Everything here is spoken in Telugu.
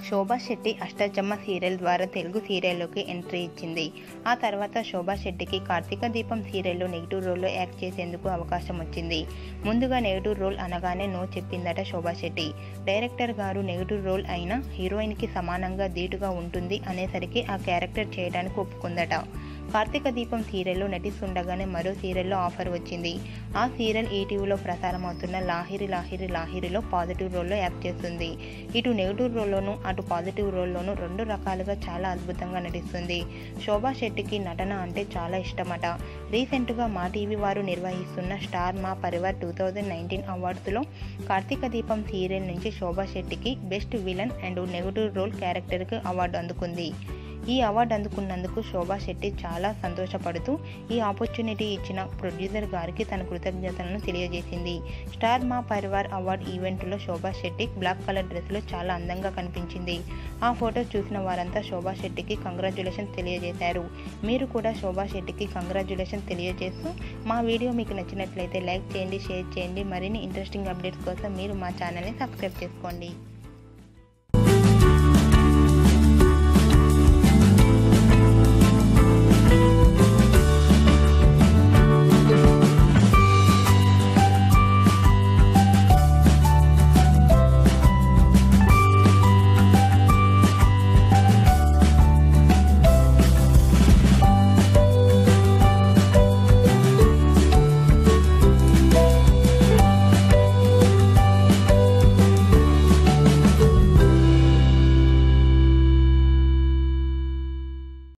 శోభా శెట్టి అష్టాచమ్మ సీరియల్ ద్వారా తెలుగు సీరియల్లోకి ఎంట్రీ ఇచ్చింది ఆ తర్వాత శోభా శెట్టికి కార్తీక దీపం సీరియల్లో నెగిటివ్ రోల్లో యాక్ట్ చేసేందుకు అవకాశం వచ్చింది ముందుగా నెగిటివ్ రోల్ అనగానే నో చెప్పిందట శోభా శెట్టి డైరెక్టర్ గారు నెగిటివ్ రోల్ అయినా హీరోయిన్కి సమానంగా ధీటుగా ఉంటుంది అనేసరికి ఆ క్యారెక్టర్ చేయడానికి ఒప్పుకుందట కార్తీక దీపం సీరియల్లో నటిస్తుండగానే మరో సీరియల్లో ఆఫర్ వచ్చింది ఆ సీరియల్ ఈటీవీలో ప్రసారం అవుతున్న లాహిరి లాహిరి లాహిరిలో పాజిటివ్ రోల్లో యాక్ట్ చేస్తుంది ఇటు నెగిటివ్ రోల్లోనూ అటు పాజిటివ్ రోల్లోనూ రెండు రకాలుగా చాలా అద్భుతంగా నటిస్తుంది శోభా శెట్టికి నటన అంటే చాలా ఇష్టమట రీసెంట్గా మా టీవీ వారు నిర్వహిస్తున్న Star Maa Parivaar two thousand nineteen అవార్డ్స్లో కార్తీక దీపం సీరియల్ నుంచి శోభా శెట్టికి best villain and negative role క్యారెక్టర్కి అవార్డు అందుకుంది ఈ అవార్డు అందుకున్నందుకు శోభా శెట్టి చాలా సంతోషపడుతూ ఈ ఆపర్చునిటీ ఇచ్చిన ప్రొడ్యూసర్ గారికి తన కృతజ్ఞతలను తెలియజేసింది స్టార్ మా పరివార్ అవార్డ్ ఈవెంట్లో శోభా శెట్టి బ్లాక్ కలర్ డ్రెస్లో చాలా అందంగా కనిపించింది ఆ ఫోటో చూసిన వారంతా శోభా శెట్టికి కంగ్రాచులేషన్ తెలియజేశారు మీరు కూడా శోభా శెట్టికి కంగ్రాచులేషన్ తెలియజేస్తూ మా వీడియో మీకు నచ్చినట్లయితే లైక్ చేయండి షేర్ చేయండి మరిన్ని ఇంట్రెస్టింగ్ అప్డేట్స్ కోసం మీరు మా ఛానల్ని సబ్స్క్రైబ్ చేసుకోండి